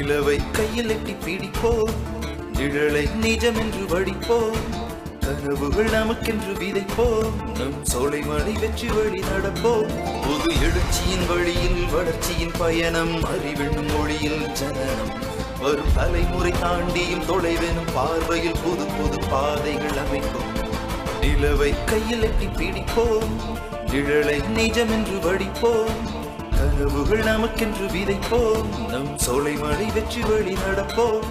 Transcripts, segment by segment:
நிலவை கையில் எட்டி பிடிப்போம் நிழலை நிஜம் என்று வடிப்போம் கனவுகள் நமக்கென்று விதைப்போம் நம் சோலை மலை வெற்றி வழி நடப்போம் புது எழுச்சியின் வழியில் வளர்ச்சியின் பயணம் அறிவெண்ணும் மொழியில் ஜனனம் வரும் தலைமுறை தாண்டியும் தொலைவெனும் பார்வையில் புது புது பாதைகள் அமைக்கும் நிலவை கையில் எட்டி பிடிப்போம் நிழலை நிஜம் என்று வடிப்போம் கனவுகள் நமக்கென்று விதைப்போம் நம் சோலை மலை வெற்றி வழி நடப்போம்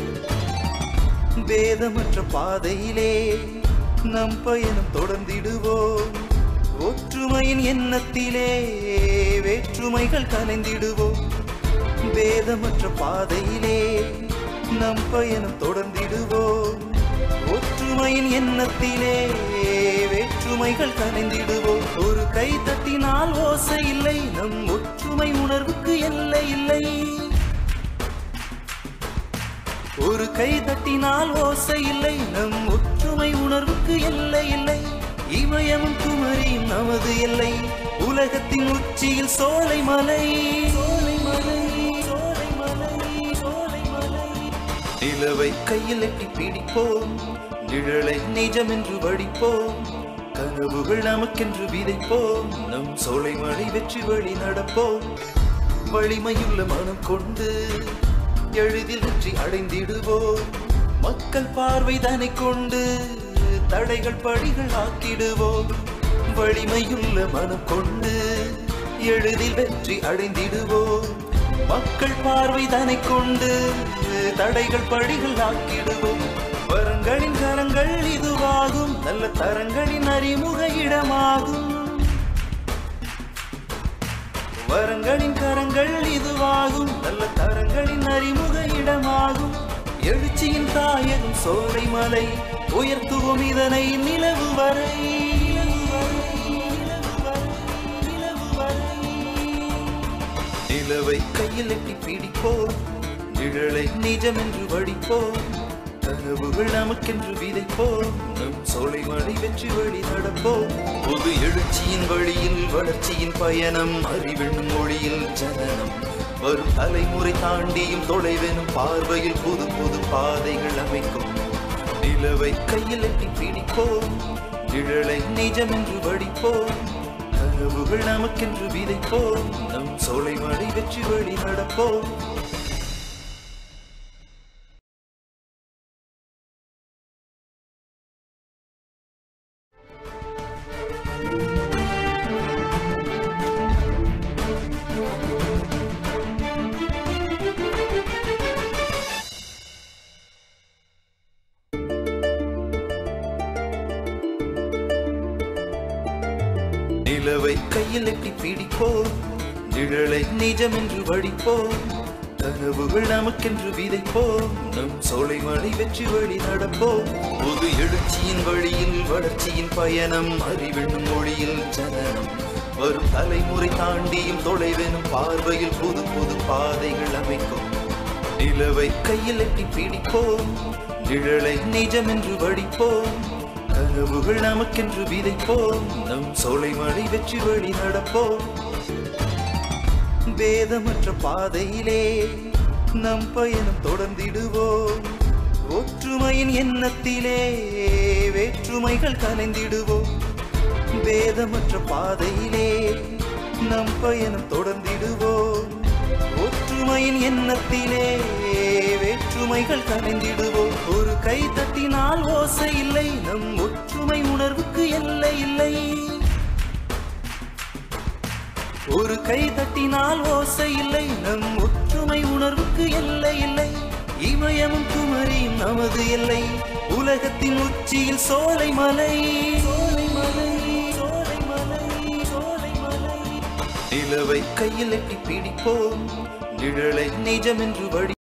வேதமற்ற பாதையிலே நம் பயணம் தொடர்ந்திடுவோம் ஒற்றுமையின் எண்ணத்திலே வேற்றுமைகள் கலைந்திடுவோம் வேதமற்ற பாதையிலே நம் பயணம் தொடர்ந்திடுவோம் ஒற்றுமையின் எண்ணத்திலே வேற்றுமைகள் கலைந்திடுவோம் ஒரு கை தட்டினால் ஓசை இல்லை நம் ஒற்றுமை உணர்வுக்கு எல்லை இல்லை ஒரு கை தட்டினால் ஓசை இல்லை நம் ஒற்றுமை உணர்வுக்கு எல்லை இல்லை இமயமும் குமரியும் நமது எல்லை உலகத்தின் உச்சியில் சோலை மலை சோலை மலை சோலை மலை சோலை மலை நிலவை கையில் எட்டி பிடிப்போம் நிழலை நிஜம் என்று வடிப்போம் கனவுகள் நமக்கென்று விதைப்போம் நம் சோலை மலை வெற்றி வழி நடப்போம் வலிமையுள்ள மனம் கொண்டு எளிதில் வெற்றி அடைந்திடுவோம் மக்கள் பார்வை தனை கொண்டு தடைகள் படிகள் ஆக்கிடுவோம் வலிமையுள்ள மனம் கொண்டு எளிதில் வெற்றி அடைந்திடுவோம் மக்கள் பார்வை தனை கொண்டு தடைகள் படிகள் ஆக்கிடுவோம் வரங்களின் கரங்கள் இதுவாகும் நல்ல தரங்களின் அறிமுக இடமாகும் வரங்களின் கரங்கள் இதுவாகும் நல்ல தரங்களின் அறிமுக இடமாகும் எழுச்சியின் தாயகம் சோலை மலை உயர்த்துவோம் இதனை நிலவு வரை நிலவை கையில் எட்டி பிடிப்போம் நிழலை நிஜம் என்று வடிப்போம் கனவுகள் நமக்கென்று விதைப்போம் நம் சோலை மலை வெற்றி வழி நடப்போம் புது எழுச்சியின் வழியில் வளர்ச்சியின் பயணம் அறிவெண்ணும் மொழியில் ஜனனம் வரும் தலைமுறை தாண்டியும் தொலைவெனும் பார்வையில் புது புது பாதைகள் அமைக்கும் நிலவை கையில் எட்டி பிடிப்போம் நிழலை நிஜம் என்று வடிப்போம் கனவுகள் நமக்கென்று விதைப்போம் நம் சோலை மலை வெற்றி வழி நடப்போம் நிலவை கையில் எட்டி பிடிப்போம் நிழலை நிஜம் என்று வடிப்போம் கனவுகள் நமக்கென்று விதைப்போம் நம் சோலை மலை வெற்றி வழி நடப்போம் புது எழுச்சியின் வழியில் வளர்ச்சியின் பயணம் அறிவெண்ணும் மொழியில் ஜனனம் வரும் தலைமுறை தாண்டியும் தொலைவெனும் பார்வையில் புது புது பாதைகள் அமைக்கும் நிலவை கையில் எட்டி பிடிப்போம் நிழலை நிஜம் என்று வடிப்போம் கனவுகள் நமக்கென்று விதைப்போம் நம் சோலை மலை வெற்றி வழி நடப்போம் வேதமற்ற பாதையிலே நம் பயணம் தொடர்ந்திடுவோம் ஒற்றுமையின் எண்ணத்திலே வேற்றுமைகள் கலைந்திடுவோம் வேதமற்ற பாதையிலே நம் பயணம் தொடர்ந்திடுவோம் ஒற்றுமையின் எண்ணத்திலே வேற்றுமைகள் கலைந்திடுவோம் ஒரு கை தட்டினால் ஓசை இல்லை நம் ஒற்றுமை உணர்வுக்கு எல்லை இல்லை ஒரு கை தட்டினால் ஓசை இல்லை நம் ஒற்றுமை உணர்வுக்கு எல்லை இல்லை இமயமும் குமரியும் நமது எல்லை உலகத்தின் உச்சியில் சோலை மலை சோலை மலை சோலை மலை சோலை மலை நிலவை கையில் எட்டி பிடிப்போம் நிழலை நிஜம் என்று வடி